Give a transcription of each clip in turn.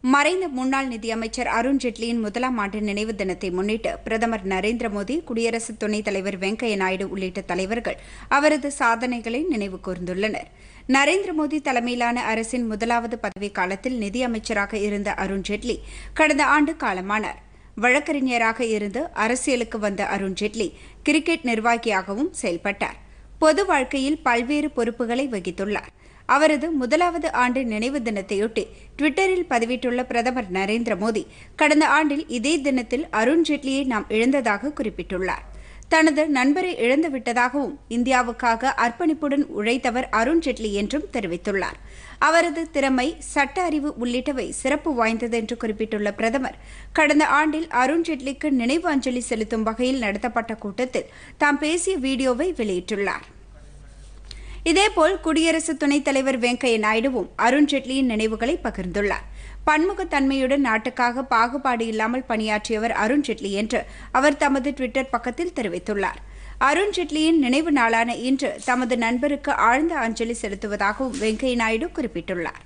மறைந்த முன்னாள் நிதியமைச்சர் அருண் ஜேட்லியின் முதலாம் ஆண்டு நினைவு தினத்தை முன்னிட்டு பிரதமர் நரேந்திர மோடி குடியரசு துணைத் தலைவர் வெங்கையா நாயுடு உள்ளிட்ட தலைவர்கள் அவரது சாதனைகளை நினைவு கூர்ந்துள்ளனர் நரேந்திர மோடி தலைமையிலான அரசின் முதலாவது பதவிக் காலத்தில் நிதியமைச்சராக இருந்த அருண் ஜேட்லி கடந்த ஆண்டு காலமானார் வழக்கறிஞராக இருந்து அரசியலுக்கு வந்த அருண் ஜேட்லி கிரிக்கெட் நிர்வாகியாகவும் செயல்பட்டார் பொது வாழ்க்கையில் பல்வேறு பொறுப்புகளை வகித்துள்ளார் அவரது முதலாவது ஆண்டு நினைவு தினத்தையொட்டி டுவிட்டரில் பதிவிட்டுள்ள பிரதமர் நரேந்திர மோடி கடந்த ஆண்டில் இதே தினத்தில் அருண் ஜேட்லியை நாம் இழந்ததாக குறிப்பிட்டுள்ளார் தனது நண்பரை இழந்துவிட்டதாகவும் இந்தியாவுக்காக அர்ப்பணிப்புடன் உழைத்தவர் அருண் ஜேட்லி என்றும் தெரிவித்துள்ளார் அவரது திறமை சட்ட அறிவு உள்ளிட்டவை சிறப்பு வாய்ந்தது என்று குறிப்பிட்டுள்ள பிரதமர் கடந்த ஆண்டில் அருண் ஜேட்லிக்கு நினைவு அஞ்சலி செலுத்தும் வகையில் நடத்தப்பட்ட கூட்டத்தில் தாம் பேசிய வீடியோவை வெளியிட்டுள்ளார் இதேபோல் குடியரசு துணைத் தலைவர் வெங்கையா நாயுடுவும் அருண் ஜேட்லியின் நினைவுகளை பகிர்ந்துள்ளார் பன்முகத்தன்மையுடன் நாட்டுக்காக பாகுபாடு இல்லாமல் பணியாற்றியவர் அருண் ஜேட்லி என்று அவர் தமது டுவிட்டர் பக்கத்தில் தெரிவித்துள்ளார் அருண் ஜேட்லியின் நினைவு நாளான இன்று தமது நண்பருக்கு ஆழ்ந்த அஞ்சலி செலுத்துவதாகவும் வெங்கையா நாயுடு குறிப்பிட்டுள்ளார்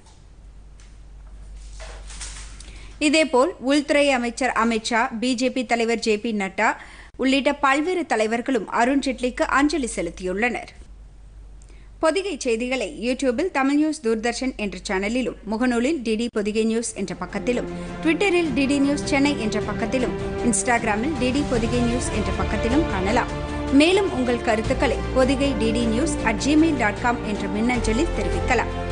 இதேபோல் உள்துறை அமைச்சர் அமித் ஷா பிஜேபி தலைவர் ஜே பி நட்டா உள்ளிட்ட பல்வேறு தலைவர்களும் அருண் ஜேட்லிக்கு அஞ்சலி செலுத்தியுள்ளனர் பொதிகை செய்திகளை யூடியூபில் தமிழ் நியூஸ் தூர்தர்ஷன் என்ற சேனலிலும் முகநூலில் டிடி பொதிகை நியூஸ் என்ற பக்கத்திலும் ட்விட்டரில் டிடி நியூஸ் சென்னை என்ற பக்கத்திலும் இன்ஸ்டாகிராமில் டிடி பொதிகை நியூஸ் என்ற பக்கத்திலும் காணலாம் மேலும் உங்கள் கருத்துக்களை Podhigai DD news at Gmail dot com என்ற மின்னஞ்சலில் தெரிவிக்கலாம்